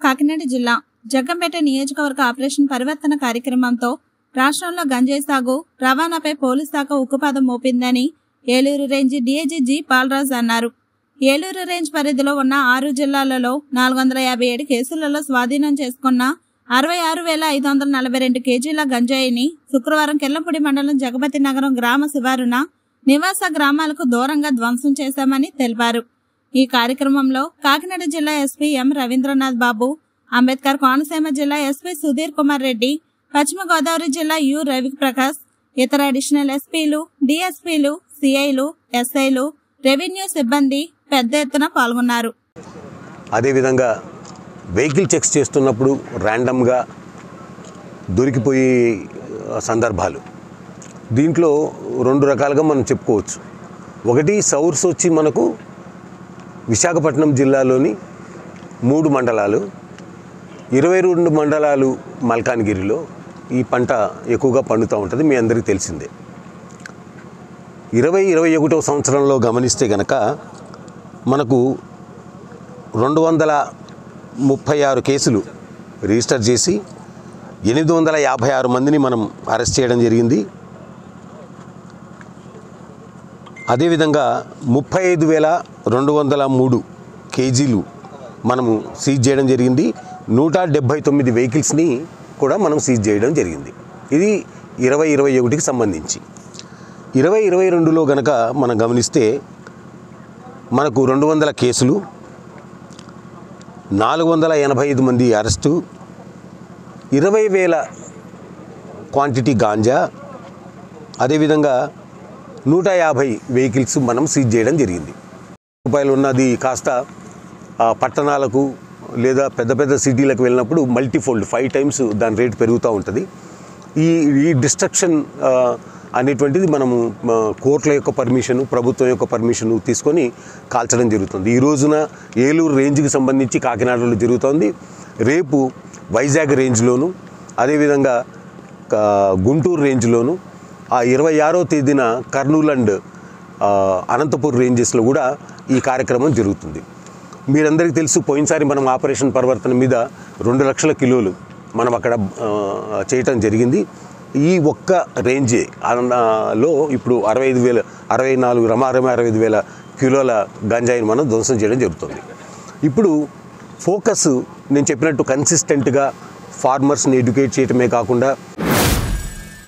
కాకినాడ జిల్లా జగ్గంపేట నియోజకవర్గ ఆపరేషన్ పరివర్తన కార్యక్రమంతో రాష్ట్రంలో గంజాయి సాగు రవాణాపై పోలీస్ శాఖ ఉక్కుపాదం మోపిందని Eluru range DIG G Balaraj అన్నారు ఏలూరు రేంజ్ పరిధిలో ఉన్న ఆరు జిల్లాలలో నాలుగు వందల యాభై ఏడు కేసులలో స్వాధీనం చేసుకున్న అరవై ఆరు వేల ఐదు వందల నలభై రెండు కేజీల గంజాయిని శుక్రవారం కెల్లంపూడి మండలం జగపతి నగరం గ్రామ శివారున నివాస గ్రామాలకు దూరంగా ధ్వంసం చేశామని తెలిపారు ఈ కార్యక్రమంలో కాకినాడ జిల్లా ఎస్పీ ఎం రవీంద్రనాథ్ బాబు అంబేద్కర్ కోనసీమ జిల్లా ఎస్పీ సుధీర్ కుమార్ రెడ్డి పశ్చిమ గోదావరి జిల్లా యు రవి ప్రకాష్ ఇతర అడిషనల్ ఎస్పీలు డిఎస్పీలు సిఐలు ఎస్ఐలు రెవెన్యూ సిబ్బంది పెద్ద ఎత్తున పాల్గొన్నారు అదేవిధంగా వెహికల్ చెక్స్ చేస్తున్నప్పుడు ర్యాండమ్గా దొరికిపోయే సందర్భాలు దీంట్లో రెండు రకాలుగా మనం చెప్పుకోవచ్చు ఒకటి సౌర్స్ వచ్చి మనకు విశాఖపట్నం జిల్లాలోని మూడు మండలాలు ఇరవై రెండు మండలాలు మల్కాన్గిరిలో ఈ పంట ఎక్కువగా పండుతూ ఉంటుంది మీ అందరికీ తెలిసిందే ఇరవై ఇరవై ఒకటో సంవత్సరంలో గమనిస్తే గనక మనకు రెండు వందల ముప్పై ఆరు కేసులు రిజిస్టర్ చేసి ఎనిమిది వందల యాభై ఆరు మందిని మనం అరెస్ట్ చేయడం జరిగింది అదేవిధంగా ముప్పై ఐదు వేల రెండు వందల మూడు కేజీలు మనము సీజ్ చేయడం జరిగింది నూట డెబ్భై తొమ్మిది వెహికల్స్ని కూడా మనం సీజ్ చేయడం జరిగింది ఇది ఇరవై ఇరవై ఒకటికి సంబంధించి ఇరవై ఇరవై రెండులో గనక మనం గమనిస్తే మనకు రెండు వందల కేసులు నాలుగు వందల ఎనభై ఐదు మంది అరెస్టు ఇరవై వేల క్వాంటిటీ గాంజా అదేవిధంగా నూట యాభై వెహికల్స్ మనం సీజ్ చేయడం జరిగింది రూపాయలు ఉన్నది కాస్త ఆ, పట్టణాలకు లేదా పెద్ద పెద్ద సిటీలకు వెళ్ళినప్పుడు మల్టీఫోల్డ్ ఫైవ్ టైమ్స్ దాని రేటు పెరుగుతూ ఉంటుంది ఈ ఈ డిస్ట్రక్షన్ ఆ, అనేటువంటిది మనము ఆ, కోర్టుల యొక్క పర్మిషను ప్రభుత్వం యొక్క పర్మిషను తీసుకొని కాల్చడం జరుగుతుంది ఈ రోజున ఏలూరు రేంజ్కి సంబంధించి కాకినాడలో జరుగుతోంది రేపు వైజాగ్ రేంజ్లోను అదేవిధంగా క- గుంటూరు రేంజ్లోను ఆ ఇరవై ఆరో తేదీన కర్నూలు అండ్ ఆ, అనంతపూర్ రేంజెస్లో కూడా ఈ కార్యక్రమం జరుగుతుంది మీరందరికీ తెలుసు పోయినసారి మనం ఆపరేషన్ పరివర్తన మీద రెండు లక్షల కిలోలు మనం అక్కడ ఆ, చేయటం జరిగింది ఈ ఒక్క రేంజే అన్న- లో ఇప్పుడు అరవై ఐదు వేల అరవై నాలుగు రమారమ అరవై ఐదు వేల కిలోల గంజాయిని మనం ధ్వంసం చేయడం జరుగుతుంది ఇప్పుడు ఫోకస్ నేను చెప్పినట్టు కన్సిస్టెంట్గా ఫార్మర్స్ని ఎడ్యుకేట్ చేయటమే కాకుండా